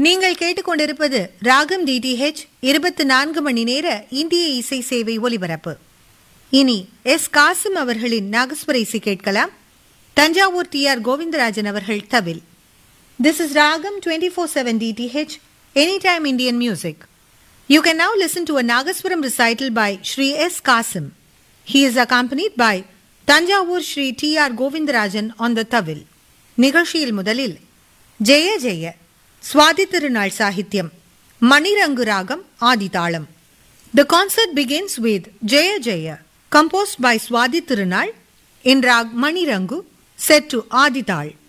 நீங்கள் கேட்டுக்கொண்டிருப்பது ராகம் டிடிஹெச் இருபத்தி நான்கு மணி நேர இந்திய இசை சேவை ஒலிபரப்பு இனி எஸ் காசிம் அவர்களின் நாகஸ்வர இசை கேட்கலாம் தஞ்சாவூர் டி ஆர் கோவிந்தராஜன் அவர்கள் thavil this is Ragam twenty four seven DTH any time Indian music you can now listen to a nagaswaram recital by Sri S Kasim He is accompanied by Thanjavur Sri T R Govindarajan on the thavil நிகழ்ச்சியில் முதலில் ஜெய ஜெய சுவாதி திருநாள் சாகித்யம் மணிரங்கு ராகம் ஆதிதாளம் The concert begins with Jaya Jaya, composed by Swadi Tirunal in rag Manirangu, set to Adital.